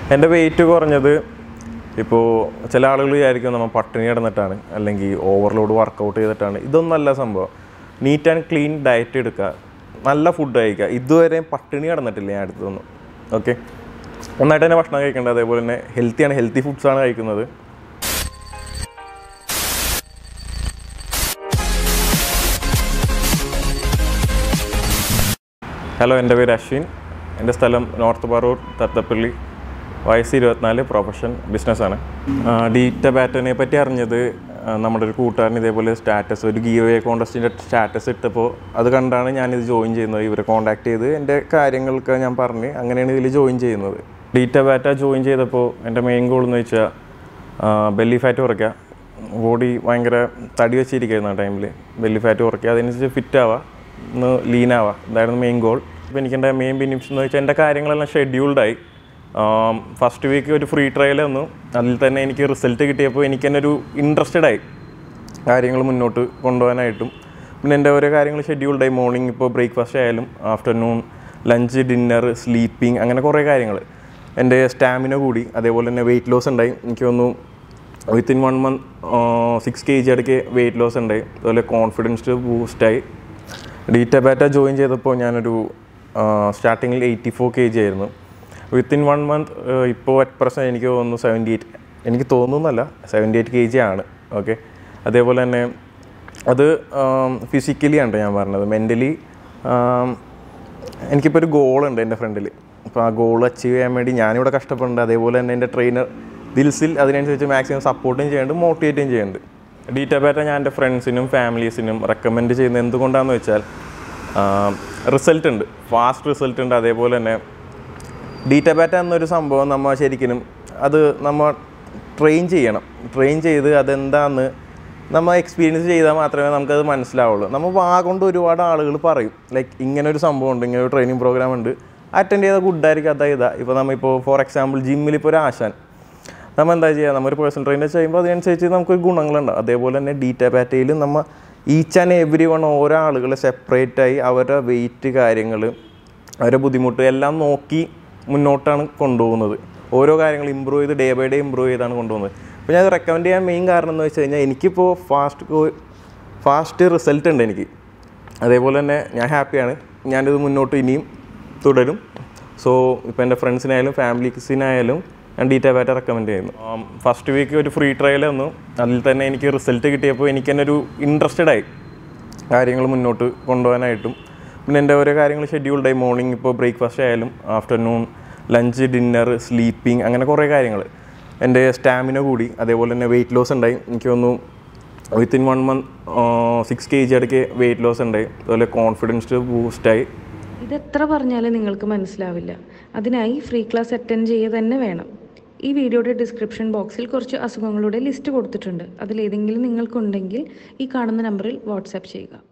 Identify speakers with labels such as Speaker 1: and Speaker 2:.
Speaker 1: എൻ്റെ വെയിറ്റ് കുറഞ്ഞത് ഇപ്പോൾ ചില ആളുകൾ വിചാരിക്കും നമ്മൾ പട്ടിണി കിടന്നിട്ടാണ് അല്ലെങ്കിൽ ഓവർലോഡ് വർക്കൗട്ട് ചെയ്തിട്ടാണ് ഇതൊന്നല്ല സംഭവം നീറ്റ് ആൻഡ് ക്ലീൻ ഡയറ്റ് എടുക്കുക നല്ല ഫുഡ് കഴിക്കുക ഇതുവരെ പട്ടിണി കിടന്നിട്ടില്ല ഞാൻ അടുത്തൊന്നും ഓക്കെ നന്നായിട്ട് തന്നെ ഭക്ഷണം കഴിക്കേണ്ടത് അതേപോലെ തന്നെ ഹെൽത്തിയാണ് ഹെൽത്തി ഫുഡ്സാണ് കഴിക്കുന്നത് ഹലോ എൻ്റെ പേര് അശ്വിൻ എൻ്റെ സ്ഥലം നോർത്ത് പറൂർ തത്തപ്പള്ളി വയസ്സ് ഇരുപത്തിനാല് പ്രൊഫഷൻ ബിസിനസ്സാണ് ഡീറ്റ ബാറ്റനെ പറ്റി അറിഞ്ഞത് ആ, നമ്മുടെ ഒരു കൂട്ടുകാരൻ ഇതേപോലെ സ്റ്റാറ്റസ് ഒരു ഗീവ് അവേ കോൺടസ്റ്റിൻ്റെ സ്റ്റാറ്റസ് ഇട്ടപ്പോൾ അത് കണ്ടാണ് ഞാനിത് ജോയിൻ ചെയ്യുന്നത് ഇവരെ കോൺടാക്ട് ചെയ്ത് എൻ്റെ കാര്യങ്ങളൊക്കെ ഞാൻ പറഞ്ഞ് അങ്ങനെയാണ് ഇതിൽ ജോയിൻ ചെയ്യുന്നത് ഡീറ്റ ബാറ്റ ജോയിൻ ചെയ്തപ്പോൾ എൻ്റെ മെയിൻ ഗോൾ എന്ന് വെച്ചാൽ ബെല്ലി ഫാറ്റ് കുറയ്ക്കുക ബോഡി ഭയങ്കര തടി വെച്ചിരിക്കുന്ന ടൈമിൽ ബെല്ലി ഫാറ്റ് കുറയ്ക്കുക അതനുസരിച്ച് ഫിറ്റ് ആവുക ഒന്ന് ലീൻ ആവുക ഇതായിരുന്നു മെയിൻ ഗോൾ അപ്പോൾ എനിക്ക് എൻ്റെ മെയിൻ ബെനിഫിറ്റ്സ് എന്ന് വെച്ചാൽ എൻ്റെ കാര്യങ്ങളെല്ലാം ഷെഡ്യൂൾഡായി ഫസ്റ്റ് വീക്ക് ഒരു ഫ്രീ ട്രയൽ തന്നു അതിൽ തന്നെ എനിക്ക് റിസൾട്ട് കിട്ടിയപ്പോൾ എനിക്ക് തന്നെ ഒരു ഇൻട്രസ്റ്റഡ് ആയി കാര്യങ്ങൾ മുന്നോട്ട് കൊണ്ടുപോകാനായിട്ടും പിന്നെ എൻ്റെ ഓരോ കാര്യങ്ങൾ ഷെഡ്യൂൾഡായി മോർണിംഗ് ഇപ്പോൾ ബ്രേക്ക്ഫാസ്റ്റ് ആയാലും ആഫ്റ്റർനൂൺ ലഞ്ച് ഡിന്നർ സ്ലീപ്പിംഗ് അങ്ങനെ കുറേ കാര്യങ്ങൾ എൻ്റെ സ്റ്റാമിന കൂടി അതേപോലെ തന്നെ വെയിറ്റ് ലോസ് ഉണ്ടായി എനിക്ക് തോന്നുന്നു within one month six K G അടുക്കെ വെയിറ്റ് ലോസ് ഉണ്ടായി അതുപോലെ കോൺഫിഡൻസ് ബൂസ്റ്റായി ഡീറ്റ ബാറ്റ ജോയിൻ ചെയ്തപ്പോൾ ഞാനൊരു സ്റ്റാർട്ടിങ്ങിൽ എയ്റ്റി ഫോർ കെ ജി ആയിരുന്നു വിത്തിൻ വൺ മന്ത് ഇപ്പോൾ അറ്റ് പ്രസൻറ്റ് എനിക്ക് തോന്നുന്നു സെവൻറ്റി എയ്റ്റ് എനിക്ക് തോന്നുന്നല്ല സെവൻറ്റി എയ്റ്റ് കെ ജി ആണ് ഓക്കെ അതേപോലെ തന്നെ അത് ഫിസിക്കലി ആണ് ഞാൻ പറഞ്ഞത് മെൻ്റലി എനിക്കിപ്പോൾ ഒരു ഗോളുണ്ട് എൻ്റെ ഫ്രണ്ടിൽ അപ്പോൾ ആ ഗോൾ അച്ചീവ് ചെയ്യാൻ വേണ്ടി ഞാനിവിടെ കഷ്ടപ്പെടുന്നുണ്ട് അതേപോലെ തന്നെ എൻ്റെ ട്രെയിനർ ദിൽസിൽ അതിനനുസരിച്ച് മാക്സിമം സപ്പോർട്ടും ചെയ്യുന്നുണ്ട് മോട്ടിവേറ്റും ചെയ്യുന്നുണ്ട് ഡീറ്റ ബാറ്റ ഞാൻ എൻ്റെ ഫ്രണ്ട്സിനും ഫാമിലീസിനും റെക്കമെൻഡ് ചെയ്യുന്നത് എന്തുകൊണ്ടാണെന്ന് വെച്ചാൽ റിസൾട്ട് ഉണ്ട് ഫാസ്റ്റ് റിസൾട്ട് ഉണ്ട് അതേപോലെ തന്നെ ഡീറ്റ ബാറ്റ എന്നൊരു സംഭവം നമ്മൾ ശരിക്കും അത് നമ്മൾ ട്രെയിൻ ചെയ്യണം ട്രെയിൻ ചെയ്ത് അതെന്താന്ന് നമ്മൾ എക്സ്പീരിയൻസ് ചെയ്താൽ മാത്രമേ നമുക്കത് മനസ്സിലാവുള്ളൂ നമ്മൾ വാ കൊണ്ട് ഒരുപാട് ആളുകൾ പറയും ലൈക്ക് ഇങ്ങനെ ഒരു സംഭവം ഉണ്ട് ഇങ്ങനെ ഒരു ട്രെയിനിങ് പ്രോഗ്രാം ഉണ്ട് അറ്റൻഡ് ചെയ്താൽ ഗുഡായിരിക്കും അതാ ഇതാ ഇപ്പോൾ നമ്മളിപ്പോൾ ഫോർ എക്സാമ്പിൾ ജിമ്മിൽ ഇപ്പോൾ ഒരു ആശാൻ നമ്മൾ എന്താ ചെയ്യുക നമ്മൾ ഒരു പേഴ്സണൽ ട്രെയിനർ ചെയ്യുമ്പോൾ അതിനനുസരിച്ച് നമുക്കൊരു ഗുണങ്ങളുണ്ടാവും അതേപോലെ തന്നെ ഡീറ്റ പാറ്റയിൽ നമ്മൾ ഈച്ച് ആൻഡ് എവരി വൺ ഓരോ ആളുകൾ സെപ്പറേറ്റ് ആയി അവരുടെ വെയിറ്റ് കാര്യങ്ങൾ അവരുടെ ബുദ്ധിമുട്ട് എല്ലാം നോക്കി മുന്നോട്ടാണ് കൊണ്ടുപോകുന്നത് ഓരോ കാര്യങ്ങൾ ഇമ്പ്രൂവ് ചെയ്ത് ഡേ ബൈ ഡേ ഇമ്പ്രൂവ് ചെയ്താണ് കൊണ്ടുപോകുന്നത് അപ്പോൾ ഞാൻ റെക്കമെൻഡ് ചെയ്യാൻ മെയിൻ കാരണം എന്ന് വെച്ച് കഴിഞ്ഞാൽ എനിക്കിപ്പോൾ ഫാസ്റ്റ് ഫാസ്റ്റ് റിസൾട്ട് ഉണ്ട് എനിക്ക് അതേപോലെ തന്നെ ഞാൻ ഹാപ്പിയാണ് ഞാനിത് മുന്നോട്ട് ഇനിയും തുടരും സോ ഇപ്പോൾ എൻ്റെ ഫ്രണ്ട്സിനായാലും ഫാമിലീസിനായാലും ഞാൻ ഡീറ്റ ബാറ്റ റെക്കമെൻഡ് ചെയ്യുന്നു ഫസ്റ്റ് വീക്ക് ഒരു ഫ്രീ ട്രയൽ തന്നു അതിൽ തന്നെ എനിക്ക് റിസൾട്ട് കിട്ടിയപ്പോൾ എനിക്ക് തന്നെ ഒരു ഇൻട്രസ്റ്റഡ് ആയി കാര്യങ്ങൾ മുന്നോട്ട് കൊണ്ടുപോകാനായിട്ടും പിന്നെ എൻ്റെ ഓരോ കാര്യങ്ങൾ ഷെഡ്യൂൾഡായി മോർണിംഗ് ഇപ്പോൾ ബ്രേക്ക്ഫാസ്റ്റ് ആയാലും ആഫ്റ്റർനൂൺ ലഞ്ച് ഡിന്നർ സ്ലീപ്പിംഗ് അങ്ങനെ കുറേ കാര്യങ്ങൾ എൻ്റെ സ്റ്റാമിന കൂടി അതേപോലെ തന്നെ വെയിറ്റ് ലോസ് ഉണ്ടായി എനിക്ക് തോന്നുന്നു within one month six K G അടുക്കെ വെയിറ്റ് ലോസ് ഉണ്ടായി അതുപോലെ കോൺഫിഡൻസ് ബൂസ്റ്റായി
Speaker 2: ഇത് എത്ര പറഞ്ഞാലും നിങ്ങൾക്ക് മനസ്സിലാവില്ല അതിനായി ഫ്രീ ക്ലാസ് അറ്റൻഡ് ചെയ്യുക തന്നെ വേണം ഈ വീഡിയോയുടെ ഡിസ്ക്രിപ്ഷൻ ബോക്സിൽ കുറച്ച് അസുഖങ്ങളുടെ ലിസ്റ്റ് കൊടുത്തിട്ടുണ്ട് അതിലേതെങ്കിലും നിങ്ങൾക്കുണ്ടെങ്കിൽ ഈ കാണുന്ന നമ്പറിൽ വാട്സാപ്പ് ചെയ്യുക